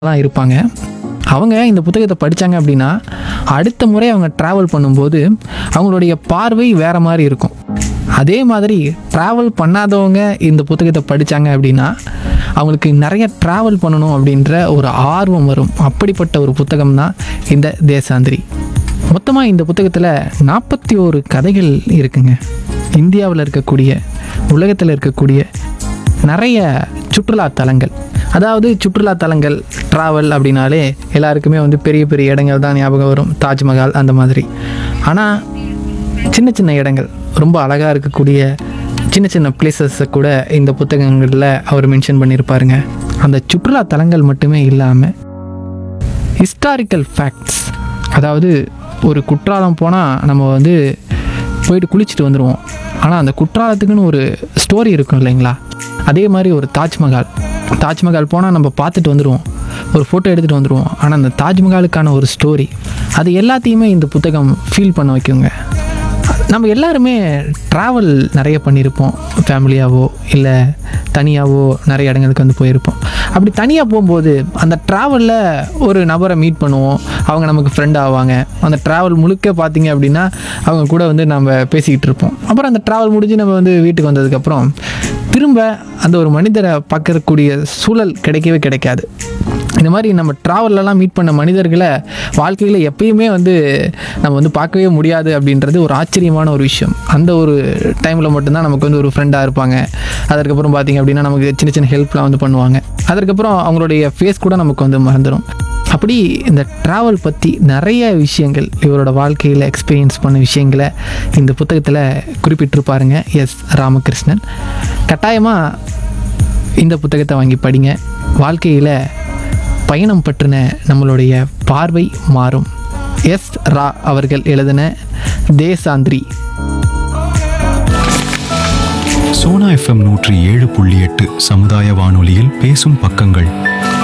தான் இருப்பாங்க அவங்க இந்த புத்தகத்தை படித்தாங்க அப்படின்னா அடுத்த முறை அவங்க ட்ராவல் பண்ணும்போது அவங்களுடைய பார்வை வேறு மாதிரி இருக்கும் அதே மாதிரி ட்ராவல் பண்ணாதவங்க இந்த புத்தகத்தை படித்தாங்க அப்படின்னா அவங்களுக்கு நிறைய ட்ராவல் பண்ணணும் அப்படின்ற ஒரு ஆர்வம் வரும் அப்படிப்பட்ட ஒரு புத்தகம் தான் இந்த தேசாந்திரி மொத்தமாக இந்த புத்தகத்தில் நாற்பத்தி ஓரு கதைகள் இருக்குங்க இந்தியாவில் இருக்கக்கூடிய உலகத்தில் இருக்கக்கூடிய நிறைய சுற்றுலா தலங்கள் அதாவது சுற்றுலா தலங்கள் ட்ராவல் அப்படின்னாலே எல்லாருக்குமே வந்து பெரிய பெரிய இடங்கள் தான் ஞாபகம் வரும் தாஜ்மஹால் அந்த மாதிரி ஆனால் சின்ன சின்ன இடங்கள் ரொம்ப அழகாக இருக்கக்கூடிய சின்ன சின்ன பிளேசஸை கூட இந்த புத்தகங்களில் அவர் மென்ஷன் பண்ணியிருப்பாருங்க அந்த சுற்றுலா தலங்கள் மட்டுமே இல்லாமல் ஹிஸ்டாரிக்கல் ஃபேக்ட்ஸ் அதாவது ஒரு குற்றாலம் போனால் நம்ம வந்து போயிட்டு குளிச்சுட்டு வந்துடுவோம் ஆனால் அந்த குற்றாலத்துக்குன்னு ஒரு ஸ்டோரி இருக்கும் இல்லைங்களா அதே மாதிரி ஒரு தாஜ்மஹால் தாஜ்மஹால் போனால் நம்ம பார்த்துட்டு வந்துடுவோம் ஒரு ஃபோட்டோ எடுத்துகிட்டு வந்துடுவோம் ஆனால் அந்த தாஜ்மஹாலுக்கான ஒரு ஸ்டோரி அது எல்லாத்தையுமே இந்த புத்தகம் ஃபீல் பண்ண வைக்குங்க நம்ம எல்லாருமே ட்ராவல் நிறைய பண்ணியிருப்போம் ஃபேமிலியாவோ இல்லை தனியாவோ நிறைய இடங்களுக்கு வந்து போயிருப்போம் அப்படி தனியாக போகும்போது அந்த ட்ராவலில் ஒரு நபரை மீட் பண்ணுவோம் அவங்க நமக்கு ஃப்ரெண்ட் ஆவாங்க அந்த ட்ராவல் முழுக்க பார்த்தீங்க அப்படின்னா அவங்க கூட வந்து நம்ம பேசிக்கிட்டு இருப்போம் அப்புறம் அந்த ட்ராவல் முடிஞ்சு நம்ம வந்து வீட்டுக்கு வந்ததுக்கப்புறம் திரும்ப அந்த ஒரு மனிதரை பார்க்கக்கூடிய சூழல் கிடைக்கவே கிடைக்காது இந்த மாதிரி நம்ம ட்ராவல்லலாம் மீட் பண்ண மனிதர்களை வாழ்க்கையில் எப்பயுமே வந்து நம்ம வந்து பார்க்கவே முடியாது அப்படின்றது ஒரு ஆச்சரியமான ஒரு விஷயம் அந்த ஒரு டைமில் மட்டும்தான் நமக்கு வந்து ஒரு ஃப்ரெண்டாக இருப்பாங்க அதற்கப்புறம் பார்த்திங்க அப்படின்னா நமக்கு சின்ன சின்ன ஹெல்ப்லாம் வந்து பண்ணுவாங்க அதற்கப்புறம் அவங்களுடைய ஃபேஸ் கூட நமக்கு வந்து மறந்துடும் அப்படி இந்த ட்ராவல் பற்றி நிறைய விஷயங்கள் இவரோட வாழ்க்கையில் எக்ஸ்பீரியன்ஸ் பண்ண விஷயங்களை இந்த புத்தகத்தில் குறிப்பிட்டிருப்பாருங்க எஸ் ராமகிருஷ்ணன் கட்டாயமாக இந்த புத்தகத்தை வாங்கி படிங்க வாழ்க்கையில் பயணம் பற்றின நம்மளுடைய பார்வை மாறும் எஸ் ரா அவர்கள் எழுதின தேசாந்திரி சோனா எஃப்எம் நூற்றி ஏழு புள்ளி எட்டு சமுதாய வானொலியில் பேசும் பக்கங்கள்